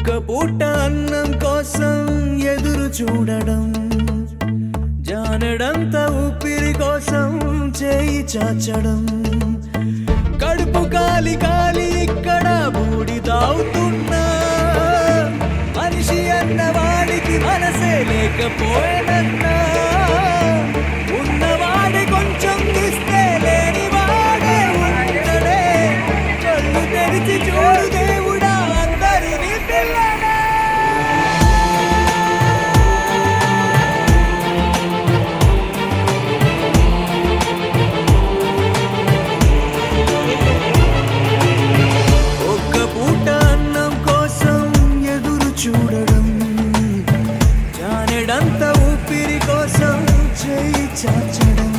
ఒక్క పూట అన్నం కోసం ఎదురు చూడడం జానడంత ఊపిరి కోసం చేయి చాచడం కడుపు కాలి కాలి ఇక్కడ బూడి తాగుతున్నా మనిషి అన్న వాడికి మనసే లేకపోయేనన్నా ఉన్నవాడి కొంచెం ఇస్తే లేని వాడే ఉండడే కళ్ళు తెరిచి చూడు దేవుడా అందరినీ పిల్లడే ఒక్క పూట అన్నం కోసం ఎదురు చూడడం జానెడంత ఊపిరి కోసం చేయి చాచడం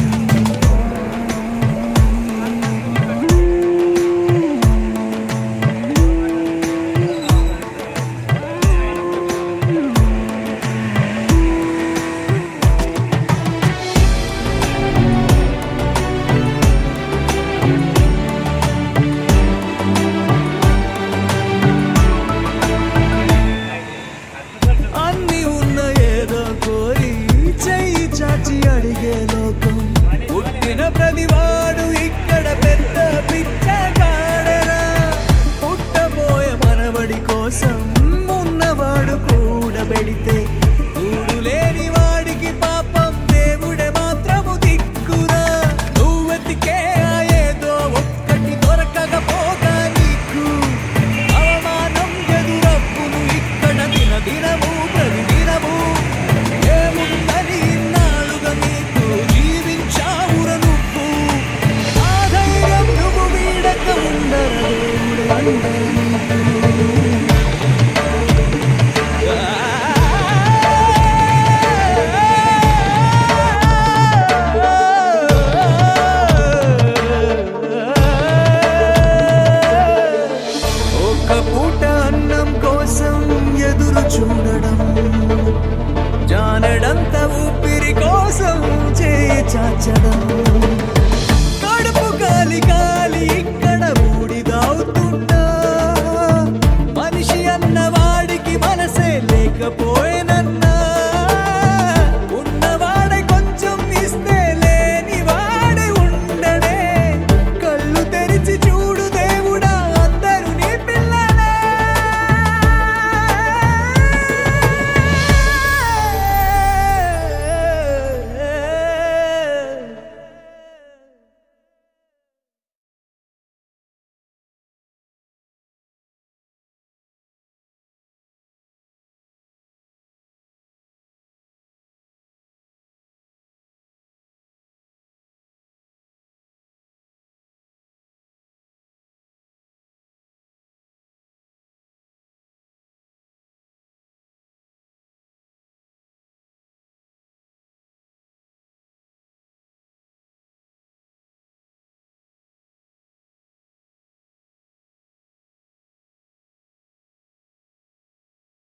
అన్ని ఉన్న ఏదో కోరి చెయ్యి చాచి అడిగే లోకం పుట్టిన ప్రతివాడు ఇక్కడ పెద్ద పిచ్చగాడరా పుట్టబోయే మనవడి కోసం ఉన్నవాడు కూడా పెడితే కూడు లేని వాడికి పాపం దేవుడే మాత్రము దిక్కురా నువ్వెతికే ఆ ఏదో ఒక్కటి దొరకకపోగా నీకు అవమానం ఎదురప్పును ఇక్కడ దిన దినము ప్రతి దినము ఏముందని ఇన్నాళ్ళుగా నీకు జీవించావుర నువ్వు ఆ ధైర్యం నువ్వు వీడక ఉండరు దేవుడు అండగా